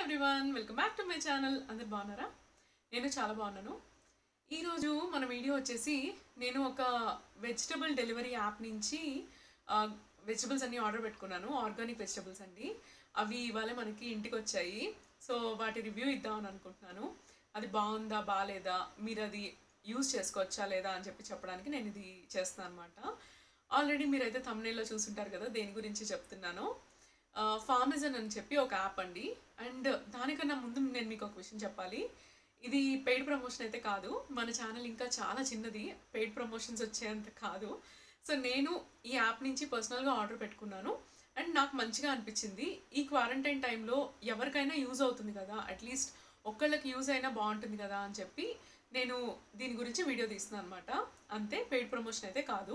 everyone welcome back to my channel అందరు బాగున్నారా నేను చాలా బాగున్నాను ఈరోజు మన వీడియో వచ్చేసి నేను ఒక వెజిటబుల్ డెలివరీ యాప్ నుంచి వెజిటబుల్స్ అన్ని ఆర్డర్ పెట్టుకున్నాను ఆర్గానిక్ వెజిటబుల్స్ అండి అవి ఇవాళ మనకి ఇంటికి వచ్చాయి సో వాటి రివ్యూ ఇద్దామని అనుకుంటున్నాను అది బాగుందా బాగాలేదా మీరు అది యూజ్ చేసుకోవచ్చా లేదా అని చెప్పి చెప్పడానికి నేను ఇది చేస్తాను అనమాట ఆల్రెడీ మీరైతే తమ్నేల్లో చూసుంటారు కదా దేని గురించి చెప్తున్నాను ఫార్మిజన్ అని చెప్పి ఒక యాప్ అండి అండ్ దానికన్నా ముందు నేను మీకు ఒక విషయం చెప్పాలి ఇది పెయిడ్ ప్రమోషన్ అయితే కాదు మన ఛానల్ ఇంకా చాలా చిన్నది పెయిడ్ ప్రమోషన్స్ వచ్చేంత కాదు సో నేను ఈ యాప్ నుంచి పర్సనల్గా ఆర్డర్ పెట్టుకున్నాను అండ్ నాకు మంచిగా అనిపించింది ఈ క్వారంటైన్ టైంలో ఎవరికైనా యూజ్ అవుతుంది కదా అట్లీస్ట్ ఒక్కళ్ళకి యూజ్ అయినా బాగుంటుంది కదా అని చెప్పి నేను దీని గురించి వీడియో తీస్తున్నాను అనమాట అంతే పెయిడ్ ప్రమోషన్ అయితే కాదు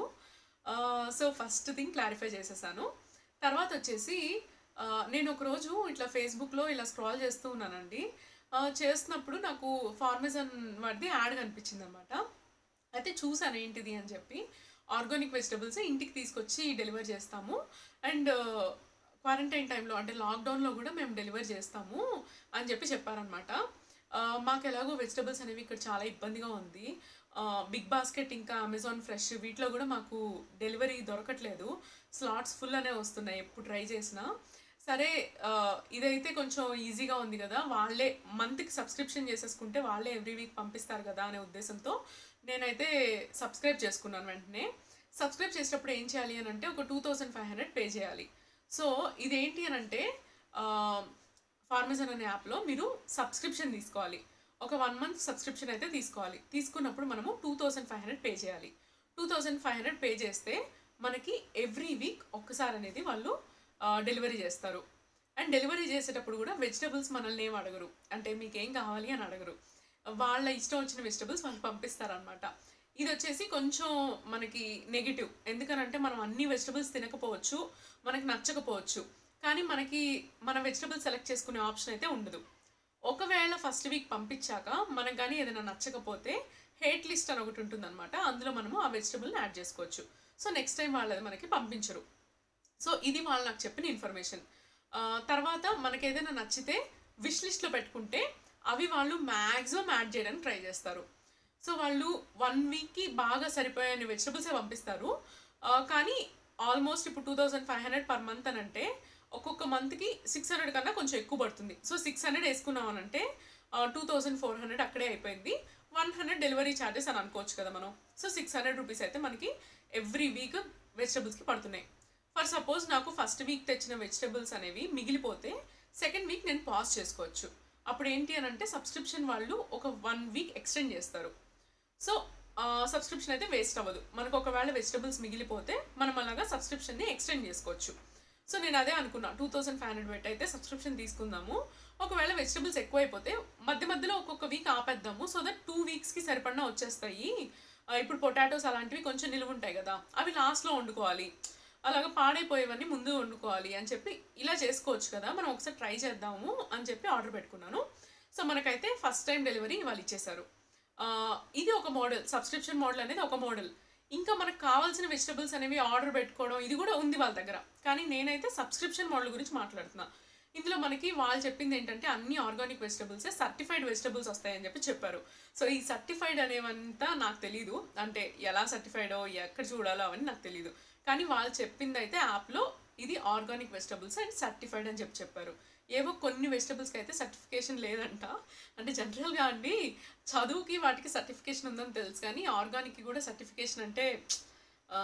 సో ఫస్ట్ థింగ్ క్లారిఫై చేసేసాను తర్వాత వచ్చేసి ఆ, నేను ఒకరోజు ఇట్లా ఫేస్బుక్లో ఇలా స్క్రాల్ చేస్తూ ఉన్నానండి ఆ, చేస్తున్నప్పుడు నాకు ఫార్మేజన్ వాడిది యాడ్ కనిపించింది అనమాట అయితే చూసాను ఏంటిది అని చెప్పి ఆర్గానిక్ వెజిటబుల్స్ ఇంటికి తీసుకొచ్చి డెలివర్ చేస్తాము అండ్ క్వారంటైన్ టైంలో అంటే లాక్డౌన్లో కూడా మేము డెలివర్ చేస్తాము అని చెప్పి చెప్పారనమాట ఆ, మాకు ఎలాగో వెజిటబుల్స్ అనేవి ఇక్కడ చాలా ఇబ్బందిగా ఉంది ఆ, బిగ్ బాస్కెట్ ఇంకా అమెజాన్ ఫ్రెష్ వీటిలో కూడా మాకు డెలివరీ దొరకట్లేదు స్లాట్స్ ఫుల్ అనే వస్తున్నాయి ఎప్పుడు ట్రై చేసినా సరే ఆ, ఇదైతే కొంచెం ఈజీగా ఉంది కదా వాళ్ళే మంత్కి సబ్స్క్రిప్షన్ చేసేసుకుంటే వాళ్ళే ఎవ్రీ వీక్ పంపిస్తారు కదా అనే ఉద్దేశంతో నేనైతే సబ్స్క్రైబ్ చేసుకున్నాను వెంటనే సబ్స్క్రైబ్ చేసేటప్పుడు ఏం చేయాలి అని అంటే ఒక two thousand five hundred pay చేయాలి సో ఇదేంటి అని అంటే ఫార్మజన్ అనే యాప్లో మీరు సబ్స్క్రిప్షన్ తీసుకోవాలి ఒక వన్ మంత్ సబ్స్క్రిప్షన్ అయితే తీసుకోవాలి తీసుకున్నప్పుడు మనము two thousand five hundred pay చేయాలి two thousand five hundred pay చేస్తే మనకి ఎవ్రీ వీక్ ఒక్కసారి అనేది వాళ్ళు డెలివరీ చేస్తారు అండ్ డెలివరీ చేసేటప్పుడు కూడా వెజిటబుల్స్ మనల్ని ఏం అడగరు అంటే మీకు ఏం కావాలి అని అడగరు వాళ్ళ ఇష్టం వచ్చిన వెజిటబుల్స్ వాళ్ళు పంపిస్తారనమాట ఇది వచ్చేసి కొంచెం మనకి నెగిటివ్ ఎందుకనంటే మనం అన్ని వెజిటబుల్స్ తినకపోవచ్చు మనకి నచ్చకపోవచ్చు కానీ మనకి మన వెజిటబుల్స్ సెలెక్ట్ చేసుకునే ఆప్షన్ అయితే ఉండదు ఒకవేళ ఫస్ట్ వీక్ పంపించాక మనకు కానీ ఏదైనా నచ్చకపోతే హేట్ లిస్ట్ అని ఒకటి ఉంటుందన్నమాట అందులో మనము ఆ వెజిటబుల్ని యాడ్ చేసుకోవచ్చు సో నెక్స్ట్ టైం వాళ్ళది మనకి పంపించరు సో ఇది వాళ్ళు నాకు చెప్పిన ఇన్ఫర్మేషన్ ఆ, తర్వాత మనకి ఏదైనా నచ్చితే విష్ లిస్ట్లో పెట్టుకుంటే అవి వాళ్ళు మ్యాక్సిమం యాడ్ చేయడానికి ట్రై చేస్తారు సో వాళ్ళు వన్ వీక్కి బాగా సరిపోయే వెజిటబుల్సే పంపిస్తారు ఆ, కానీ ఆల్మోస్ట్ ఇప్పుడు two thousand five hundred per month అని అంటే ఒక్కొక్క మంత్కి సిక్స్ హండ్రెడ్ కన్నా కొంచెం ఎక్కువ పడుతుంది సో సిక్స్ హండ్రెడ్ వేసుకున్నాం అని అంటే టూ థౌజండ్ ఫోర్ హండ్రెడ్ అక్కడే అయిపోయింది వన్ హండ్రెడ్ డెలివరీ ఛార్జెస్ అని అనుకోవచ్చు కదా మనం సో సిక్స్ హండ్రెడ్ రూపీస్ అయితే మనకి ఎవ్రీ వీక్ వెజిటబుల్స్కి పడుతున్నాయి ఫర్ సపోజ్ నాకు ఫస్ట్ వీక్ తెచ్చిన వెజిటబుల్స్ అనేవి మిగిలిపోతే సెకండ్ వీక్ నేను పాజ్ చేసుకోవచ్చు అప్పుడు ఏంటి అని అంటే సబ్స్క్రిప్షన్ వాళ్ళు ఒక వన్ వీక్ ఎక్స్టెండ్ చేస్తారు సో సబ్స్క్రిప్షన్ అయితే వేస్ట్ అవ్వదు మనకు ఒకవేళ వెజిటబుల్స్ మిగిలిపోతే మనం అలాగా సబ్స్క్రిప్షన్ని ఎక్స్టెండ్ చేసుకోవచ్చు సో నేను అదే అనుకున్నా టూ థౌసండ్ ఫైవ్ హండ్రెడ్ పెట్టి అయితే సబ్స్క్రిప్షన్ తీసుకుందాము ఒకవేళ వెజిటబుల్స్ ఎక్కువైపోతే మధ్య మధ్యలో ఒక్కొక్క వీక్ ఆపేద్దాము సో దట్ టూ వీక్స్కి సరిపడిన వచ్చేస్తాయి ఆ, ఇప్పుడు పొటాటోస్ అలాంటివి కొంచెం నిలువ ఉంటాయి కదా అవి లాస్ట్లో వండుకోవాలి అలాగా పాడైపోయేవన్నీ ముందు వండుకోవాలి అని చెప్పి ఇలా చేసుకోవచ్చు కదా మనం ఒకసారి ట్రై చేద్దాము అని చెప్పి ఆర్డర్ పెట్టుకున్నాను సో మనకైతే ఫస్ట్ టైం డెలివరీ వాళ్ళు ఇచ్చేసారు ఆ, ఇది ఒక మోడల్ సబ్స్క్రిప్షన్ మోడల్ అనేది ఒక మోడల్ ఇంకా మనకు కావాల్సిన వెజిటబుల్స్ అనేవి ఆర్డర్ పెట్టుకోవడం ఇది కూడా ఉంది వాళ్ళ దగ్గర కానీ నేనైతే సబ్స్క్రిప్షన్ మోడల్ గురించి మాట్లాడుతున్నా ఇందులో మనకి వాళ్ళు చెప్పింది ఏంటంటే అన్ని ఆర్గానిక్ వెజిటబుల్స్ సర్టిఫైడ్ వెజిటబుల్స్ వస్తాయని చెప్పి చెప్పారు సో ఈ సర్టిఫైడ్ అనేవంతా నాకు తెలీదు అంటే ఎలా సర్టిఫైడో ఎక్కడ చూడాలో అవన్నీ నాకు తెలీదు కానీ వాళ్ళు చెప్పింది అయితే యాప్లో ఇది ఆర్గానిక్ వెజిటబుల్స్ అండ్ సర్టిఫైడ్ అని చెప్పి చెప్పారు ఏవో కొన్ని వెజిటబుల్స్కి అయితే సర్టిఫికేషన్ లేదంట అంటే జనరల్గా అండి చదువుకి వాటికి సర్టిఫికేషన్ ఉందని తెలుసు కానీ ఆర్గానిక్కి కూడా సర్టిఫికేషన్ అంటే ఆ,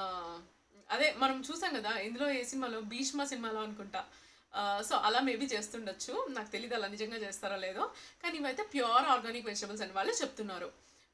అదే మనం చూసాం కదా ఇందులో ఏ సినిమాలో భీష్మ సినిమాలో అనుకుంటా సో అలా మేబీ చేస్తుండొచ్చు నాకు తెలియదు అలా నిజంగా చేస్తారో లేదో కానీ ఇవైతే ప్యూర్ ఆర్గానిక్ వెజిటబుల్స్ అని వాళ్ళు చెప్తున్నారు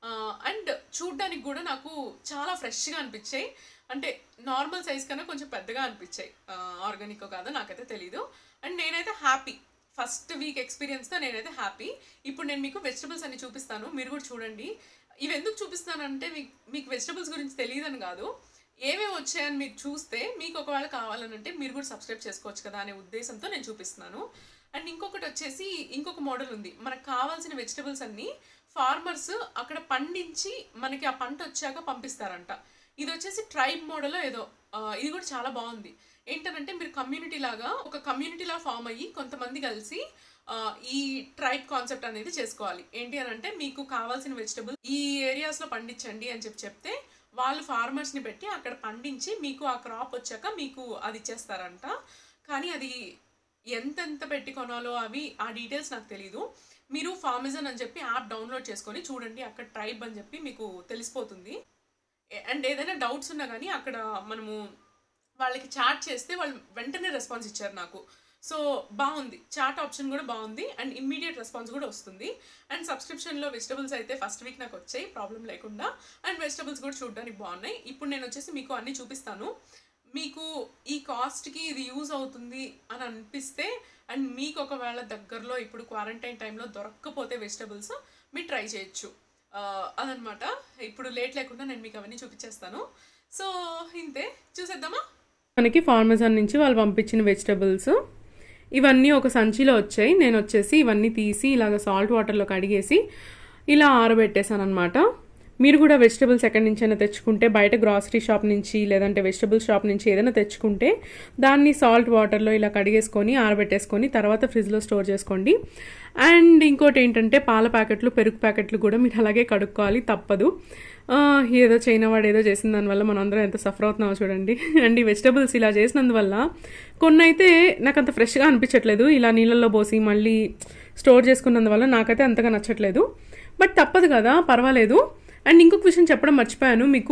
అండ్ చూడ్డానికి కూడా నాకు చాలా ఫ్రెష్గా అనిపించాయి అంటే నార్మల్ సైజ్ కన్నా కొంచెం పెద్దగా అనిపించాయి ఆర్గానిక్ కాదో నాకైతే తెలీదు అండ్ నేనైతే హ్యాపీ ఫస్ట్ వీక్ ఎక్స్పీరియన్స్తో నేనైతే హ్యాపీ ఇప్పుడు నేను మీకు వెజిటబుల్స్ అన్ని చూపిస్తాను మీరు కూడా చూడండి ఇవి ఎందుకు చూపిస్తానంటే మీకు మీకు వెజిటబుల్స్ గురించి తెలియదని కాదు ఏమేమి వచ్చాయని మీరు చూస్తే మీకు ఒకవేళ కావాలనంటే మీరు కూడా సబ్స్క్రైబ్ చేసుకోవచ్చు కదా అనే ఉద్దేశంతో నేను చూపిస్తున్నాను అండ్ ఇంకొకటి వచ్చేసి ఇంకొక మోడల్ ఉంది మనకు కావాల్సిన వెజిటబుల్స్ అన్నీ ఫార్మర్స్ అక్కడ పండించి మనకి ఆ పంట వచ్చాక పంపిస్తారంట ఇది వచ్చేసి ట్రైబ్ మోడల్ ఏదో ఆ, ఇది కూడా చాలా బాగుంది ఏంటనంటే మీరు కమ్యూనిటీ లాగా ఒక కమ్యూనిటీలా ఫామ్ అయ్యి కొంతమంది కలిసి ఆ, ఈ ట్రైబ్ కాన్సెప్ట్ అనేది చేసుకోవాలి ఏంటి అని అంటే మీకు కావాల్సిన వెజిటబుల్ ఈ ఏరియాస్లో పండించండి అని చెప్పి చెప్తే వాళ్ళు ఫార్మర్స్ని పెట్టి అక్కడ పండించి మీకు ఆ క్రాప్ వచ్చాక మీకు అది ఇచ్చేస్తారంట కానీ అది ఎంతెంత పెట్టి కొనాలో అవి ఆ డీటెయిల్స్ నాకు తెలీదు మీరు ఫార్మిజన్ అని చెప్పి యాప్ డౌన్లోడ్ చేసుకొని చూడండి అక్కడ ట్రైబ్ అని చెప్పి మీకు తెలిసిపోతుంది అండ్ ఏదైనా డౌట్స్ ఉన్నా కానీ అక్కడ మనము వాళ్ళకి చాట్ చేస్తే వాళ్ళు వెంటనే రెస్పాన్స్ ఇచ్చారు నాకు సో బాగుంది చాట్ ఆప్షన్ కూడా బాగుంది అండ్ ఇమ్మీడియట్ రెస్పాన్స్ కూడా వస్తుంది అండ్ సబ్స్క్రిప్షన్లో వెజిటబుల్స్ అయితే ఫస్ట్ వీక్ నాకు వచ్చాయి ప్రాబ్లం లేకుండా అండ్ వెజిటబుల్స్ కూడా చూడడానికి బాగున్నాయి ఇప్పుడు నేను వచ్చేసి మీకు అన్నీ చూపిస్తాను మీకు ఈ కాస్ట్కి ఇది యూజ్ అవుతుంది అని అనిపిస్తే అండ్ మీకు ఒకవేళ దగ్గరలో ఇప్పుడు క్వారంటైన్ టైంలో దొరక్కపోతే వెజిటబుల్స్ మీరు ట్రై చేయొచ్చు ఆ, అదనమాట ఇప్పుడు లేట్ లేకుండా నేను మీకు అవన్నీ చూపించేస్తాను సో ఇంతే చూసేద్దామా మనకి ఫార్మజాన్ నుంచి వాళ్ళు పంపించిన వెజిటబుల్స్ ఇవన్నీ ఒక సంచిలో వచ్చాయి నేను వచ్చేసి ఇవన్నీ తీసి ఇలాగ సాల్ట్ వాటర్లో కడిగేసి ఇలా ఆరబెట్టేశాను అనమాట మీరు కూడా వెజిటబుల్స్ ఎక్కడి నుంచైనా తెచ్చుకుంటే బయట గ్రాసరీ షాప్ నుంచి లేదంటే వెజిటబుల్ షాప్ నుంచి ఏదైనా తెచ్చుకుంటే దాన్ని సాల్ట్ వాటర్లో ఇలా కడిగేసుకొని ఆరబెట్టేసుకొని తర్వాత ఫ్రిడ్జ్లో స్టోర్ చేసుకోండి అండ్ ఇంకోటి ఏంటంటే పాల ప్యాకెట్లు పెరుగు ప్యాకెట్లు కూడా మీరు అలాగే కడుక్కోవాలి తప్పదు ఆ, ఏదో చైనా వాడు ఏదో చేసిన దానివల్ల మనం అందరం ఎంత సఫర్ అవుతున్నామో చూడండి అండ్ ఈ వెజిటబుల్స్ ఇలా చేసినందువల్ల కొన్ని అయితే నాకు అంత ఫ్రెష్గా అనిపించట్లేదు ఇలా నీళ్ళల్లో పోసి మళ్ళీ స్టోర్ చేసుకున్నందువల్ల నాకైతే అంతగా నచ్చట్లేదు బట్ తప్పదు కదా పర్వాలేదు అండ్ ఇంకొక విషయం చెప్పడం మర్చిపోయాను మీకు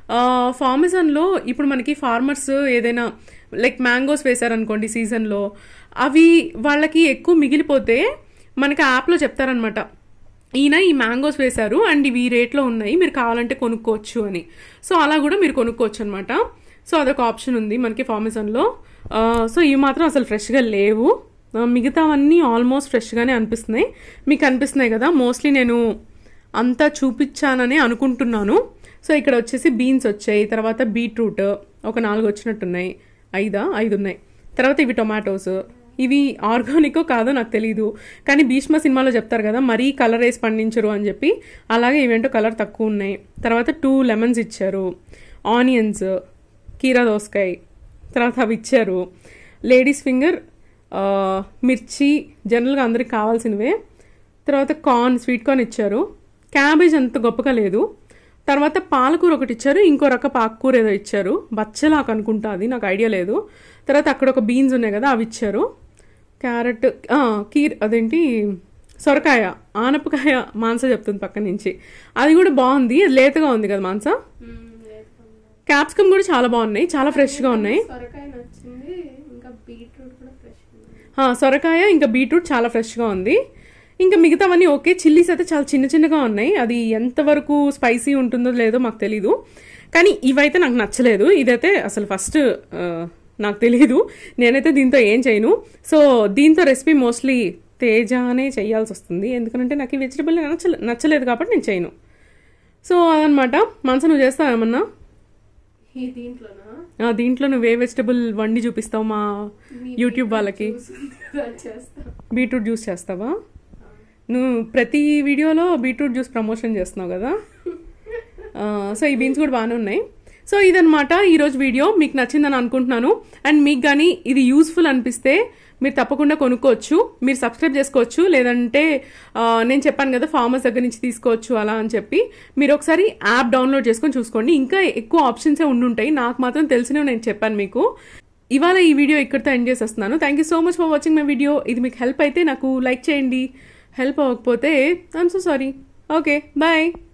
ఫార్మజన్లో ఇప్పుడు మనకి ఫార్మర్స్ ఏదైనా లైక్ మ్యాంగోస్ వేశారనుకోండి సీజన్లో అవి వాళ్ళకి ఎక్కువ మిగిలిపోతే మనకి యాప్లో చెప్తారనమాట ఈయన ఈ మ్యాంగోస్ వేశారు అండ్ ఇవి ఈ రేట్లో ఉన్నాయి మీరు కావాలంటే కొనుక్కోవచ్చు అని సో అలా కూడా మీరు కొనుక్కోవచ్చు అనమాట సో అదొక ఆప్షన్ ఉంది మనకి ఫార్మజన్లో సో ఇవి మాత్రం అసలు ఫ్రెష్గా లేవు ఆ, మిగతావన్నీ ఆల్మోస్ట్ ఫ్రెష్గానే అనిపిస్తున్నాయి మీకు అనిపిస్తున్నాయి కదా మోస్ట్లీ నేను అంతా చూపించానని అనుకుంటున్నాను సో ఇక్కడ వచ్చేసి బీన్స్ వచ్చాయి తర్వాత బీట్రూట్ ఒక నాలుగు వచ్చినట్టున్నాయి ఐదా ఐదు ఉన్నాయి తర్వాత ఇవి టొమాటోస్ ఇవి ఆర్గానికో కాదో నాకు తెలియదు కానీ భీష్మ సినిమాలో చెప్తారు కదా మరీ కలర్ వేసి పండించరు అని చెప్పి అలాగే ఇవేంటో కలర్ తక్కువ ఉన్నాయి తర్వాత టూ లెమన్స్ ఇచ్చారు ఆనియన్స్ కీరా దోసకాయ తర్వాత అవి ఇచ్చారు లేడీస్ ఫింగర్ ఆ, మిర్చి జనరల్గా అందరికి కావాల్సినవే తర్వాత కార్న్ స్వీట్ కార్న్ ఇచ్చారు క్యాబేజ్ అంత గొప్పగా లేదు తర్వాత పాలకూర ఒకటి ఇచ్చారు ఇంకో రక ఆకుకూర ఏదో ఇచ్చారు బచ్చలాకు అనుకుంటా అది నాకు ఐడియా లేదు తర్వాత అక్కడ ఒక బీన్స్ ఉన్నాయి కదా అవి ఇచ్చారు క్యారెట్ ఆ, కీర్ అదేంటి సొరకాయ ఆనపకాయ మాంస చెప్తుంది పక్క నుంచి అది కూడా బాగుంది అది లేతగా ఉంది కదా మాంస క్యాప్సికమ్ కూడా చాలా బాగున్నాయి చాలా ఫ్రెష్గా ఉన్నాయి సొరకాయ నచ్చింది ఇంకా బీట్రూట్ కూడా ఫ్రెష్ ఆ, సొరకాయ ఇంకా బీట్రూట్ చాలా ఫ్రెష్గా ఉంది ఇంకా మిగతావన్నీ ఓకే చిల్లీస్ అయితే చాలా చిన్న చిన్నగా ఉన్నాయి అది ఎంతవరకు స్పైసీ ఉంటుందో లేదో మాకు తెలీదు కానీ ఇవైతే నాకు నచ్చలేదు ఇదైతే అసలు ఫస్ట్ నాకు తెలియదు నేనైతే దీంతో ఏం చేయను సో దీంతో రెసిపీ మోస్ట్లీ తేజానే చేయాల్సి వస్తుంది ఎందుకంటే నాకు ఈ వెజిటబుల్ నచ్చలే నచ్చలేదు కాబట్టి నేను చేయను సో అదనమాట మనసు నువ్వు చేస్తావు ఏమన్నా ఈ దీంట్లోనా ఆ, దీంట్లో నువ్వు ఏ వెజిటబుల్ వండి చూపిస్తావు మా యూట్యూబ్ వాళ్ళకి చూసింది కదా చేస్తా బీట్రూట్ జ్యూస్ చేస్తావా నువ్వు ప్రతి వీడియోలో బీట్రూట్ జ్యూస్ ప్రమోషన్ చేస్తున్నావు కదా ఆ, సో ఈ బీన్స్ కూడా బాగానే ఉన్నాయి సో ఇదనమాట ఈరోజు వీడియో మీకు నచ్చిందని అనుకుంటున్నాను అండ్ మీకు కానీ ఇది యూస్ఫుల్ అనిపిస్తే మీరు తప్పకుండా కొనుక్కోవచ్చు మీరు సబ్స్క్రైబ్ చేసుకోవచ్చు లేదంటే ఆ, నేను చెప్పాను కదా ఫార్మర్స్ దగ్గర నుంచి తీసుకోవచ్చు అలా అని చెప్పి మీరు ఒకసారి యాప్ డౌన్లోడ్ చేసుకొని చూసుకోండి ఇంకా ఎక్కువ ఆప్షన్సే ఉండుంటాయి నాకు మాత్రం తెలిసినవి నేను చెప్పాను మీకు ఇవాళ ఈ వీడియో ఇక్కడితో ఎండ్ చేసేస్తున్నాను thank you so much for watching my video ఇది మీకు హెల్ప్ అయితే నాకు లైక్ చేయండి హెల్ప్ అవ్వకపోతే I'm so sorry okay bye